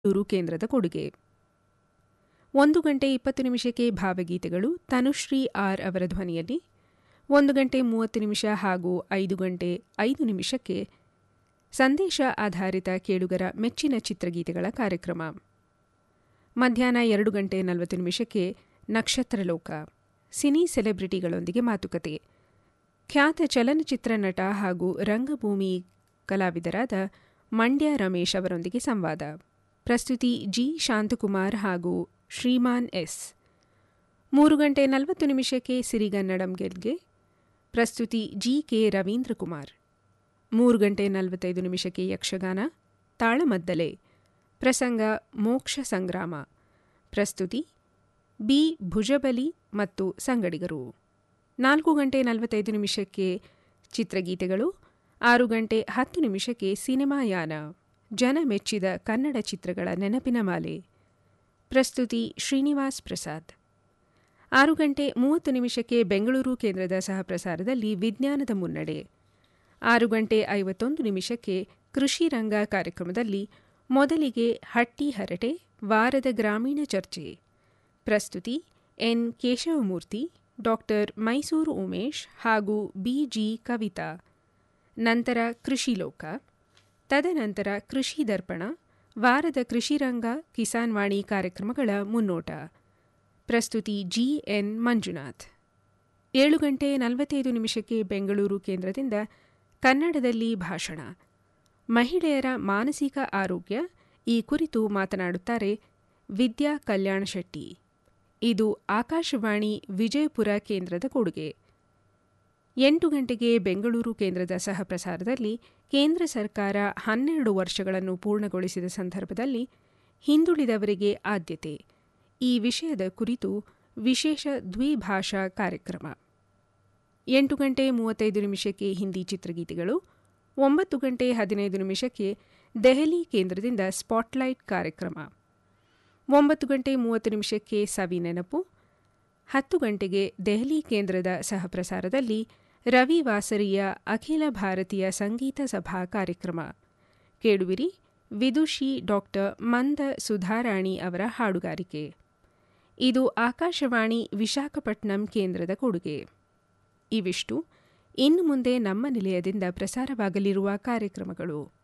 ಬೆಂಗಳೂರು ಕೇಂದ್ರದ ಕೊಡುಗೆ ಒಂದು ಗಂಟೆ ಇಪ್ಪತ್ತು ನಿಮಿಷಕ್ಕೆ ಭಾವಗೀತೆಗಳು ತನುಶ್ರೀ ಆರ್ ಅವರ ಧ್ವನಿಯಲ್ಲಿ ಒಂದು ಗಂಟೆ ಮೂವತ್ತು ನಿಮಿಷ ಹಾಗೂ ಐದು ಗಂಟೆ ಐದು ನಿಮಿಷಕ್ಕೆ ಸಂದೇಶ ಆಧಾರಿತ ಕೇಳುಗರ ಮೆಚ್ಚಿನ ಚಿತ್ರಗೀತೆಗಳ ಕಾರ್ಯಕ್ರಮ ಮಧ್ಯಾಹ್ನ ಎರಡು ಗಂಟೆ ನಲವತ್ತು ನಿಮಿಷಕ್ಕೆ ನಕ್ಷತ್ರಲೋಕ ಸಿನಿ ಸೆಲೆಬ್ರಿಟಿಗಳೊಂದಿಗೆ ಮಾತುಕತೆ ಖ್ಯಾತ ಚಲನಚಿತ್ರ ನಟ ಹಾಗೂ ರಂಗಭೂಮಿ ಕಲಾವಿದರಾದ ಮಂಡ್ಯ ರಮೇಶ್ ಅವರೊಂದಿಗೆ ಸಂವಾದ ಪ್ರಸ್ತುತಿ ಜಿ ಶಾಂತಕುಮಾರ್ ಹಾಗೂ ಶ್ರೀಮಾನ್ ಎಸ್ ಮೂರು ಗಂಟೆ ನಲವತ್ತು ನಿಮಿಷಕ್ಕೆ ಸಿರಿಗನ್ನಡಂ ಗೆಲ್ಗೆ ಪ್ರಸ್ತುತಿ ಜಿ ಕೆ ರವೀಂದ್ರ ಕುಮಾರ್ ಮೂರು ಗಂಟೆ ನಲವತ್ತೈದು ನಿಮಿಷಕ್ಕೆ ಯಕ್ಷಗಾನ ತಾಳಮದ್ದಲೆ ಪ್ರಸಂಗ ಮೋಕ್ಷ ಸಂಗ್ರಾಮ ಪ್ರಸ್ತುತಿ ಬಿ ಭುಜಬಲಿ ಮತ್ತು ಸಂಗಡಿಗರು ನಾಲ್ಕು ಗಂಟೆ ನಲವತ್ತೈದು ನಿಮಿಷಕ್ಕೆ ಚಿತ್ರಗೀತೆಗಳು ಆರು ಗಂಟೆ ಹತ್ತು ನಿಮಿಷಕ್ಕೆ ಸಿನಿಮಾಯಾನ ಜನ ಮೆಚ್ಚಿದ ಕನ್ನಡ ಚಿತ್ರಗಳ ನೆನಪಿನ ಮಾಲೆ ಪ್ರಸ್ತುತಿ ಶ್ರೀನಿವಾಸ್ ಪ್ರಸಾದ್ ಆರು ಗಂಟೆ ಮೂವತ್ತು ನಿಮಿಷಕ್ಕೆ ಬೆಂಗಳೂರು ಕೇಂದ್ರದ ಸಹಪ್ರಸಾರದಲ್ಲಿ ವಿಜ್ಞಾನದ ಮುನ್ನಡೆ ಆರು ಗಂಟೆ ಐವತ್ತೊಂದು ನಿಮಿಷಕ್ಕೆ ಕೃಷಿ ರಂಗ ಕಾರ್ಯಕ್ರಮದಲ್ಲಿ ಮೊದಲಿಗೆ ಹಟ್ಟಿ ಹರಟೆ ವಾರದ ಗ್ರಾಮೀಣ ಚರ್ಚೆ ಪ್ರಸ್ತುತಿ ಎನ್ ಕೇಶವಮೂರ್ತಿ ಡಾಕ್ಟರ್ ಮೈಸೂರು ಉಮೇಶ್ ಹಾಗೂ ಬಿಜಿ ಕವಿತಾ ನಂತರ ಕೃಷಿ ಲೋಕ ತದನಂತರ ಕೃಷಿ ದರ್ಪಣ ವಾರದ ಕೃಷಿ ರಂಗ ಕಿಸಾನ್ ವಾಣಿ ಕಾರ್ಯಕ್ರಮಗಳ ಮುನ್ನೋಟ ಪ್ರಸ್ತುತಿ ಜಿ ಎನ್ ಮಂಜುನಾಥ್ ಏಳು ಗಂಟೆ ನಲವತ್ತೈದು ನಿಮಿಷಕ್ಕೆ ಬೆಂಗಳೂರು ಕೇಂದ್ರದಿಂದ ಕನ್ನಡದಲ್ಲಿ ಭಾಷಣ ಮಹಿಳೆಯರ ಮಾನಸಿಕ ಆರೋಗ್ಯ ಈ ಕುರಿತು ಮಾತನಾಡುತ್ತಾರೆ ವಿದ್ಯಾ ಕಲ್ಯಾಣ ಶೆಟ್ಟಿ ಇದು ಆಕಾಶವಾಣಿ ವಿಜಯಪುರ ಕೇಂದ್ರದ ಕೊಡುಗೆ ಎಂಟು ಗಂಟೆಗೆ ಬೆಂಗಳೂರು ಕೇಂದ್ರದ ಸಹಪ್ರಸಾರದಲ್ಲಿ ಕೇಂದ್ರ ಸರ್ಕಾರ ಹನ್ನೆರಡು ವರ್ಷಗಳನ್ನು ಪೂರ್ಣಗೊಳಿಸಿದ ಸಂದರ್ಭದಲ್ಲಿ ಹಿಂದುಳಿದವರಿಗೆ ಆದ್ಯತೆ ಈ ವಿಷಯದ ಕುರಿತು ವಿಶೇಷ ದ್ವಿಭಾಷಾ ಕಾರ್ಯಕ್ರಮ ಎಂಟು ಗಂಟೆ ಮೂವತ್ತೈದು ನಿಮಿಷಕ್ಕೆ ಹಿಂದಿ ಚಿತ್ರಗೀತೆಗಳು ಒಂಬತ್ತು ಗಂಟೆ ಹದಿನೈದು ನಿಮಿಷಕ್ಕೆ ದೆಹಲಿ ಕೇಂದ್ರದಿಂದ ಸ್ಪಾಟ್ಲೈಟ್ ಕಾರ್ಯಕ್ರಮ ಒಂಬತ್ತು ಗಂಟೆ ಮೂವತ್ತು ನಿಮಿಷಕ್ಕೆ ಸವಿ ನೆನಪು ಹತ್ತು ಗಂಟೆಗೆ ದೆಹಲಿ ಕೇಂದ್ರದ ಸಹಪ್ರಸಾರದಲ್ಲಿ ರವಿ ವಾಸರಿಯ ಅಖಿಲ ಭಾರತೀಯ ಸಂಗೀತ ಸಭಾ ಕಾರ್ಯಕ್ರಮ ಕೇಳುವಿರಿ ವಿದುಷಿ ಡಾಕ್ಟರ್ ಮಂದ ಸುಧಾರಾಣಿ ಅವರ ಹಾಡುಗಾರಿಕೆ ಇದು ಆಕಾಶವಾಣಿ ವಿಶಾಖಪಟ್ನಂ ಕೇಂದ್ರದ ಕೊಡುಗೆ ಇವಿಷ್ಟು ಇನ್ನು ಮುಂದೆ ನಮ್ಮ ನಿಲಯದಿಂದ ಪ್ರಸಾರವಾಗಲಿರುವ ಕಾರ್ಯಕ್ರಮಗಳು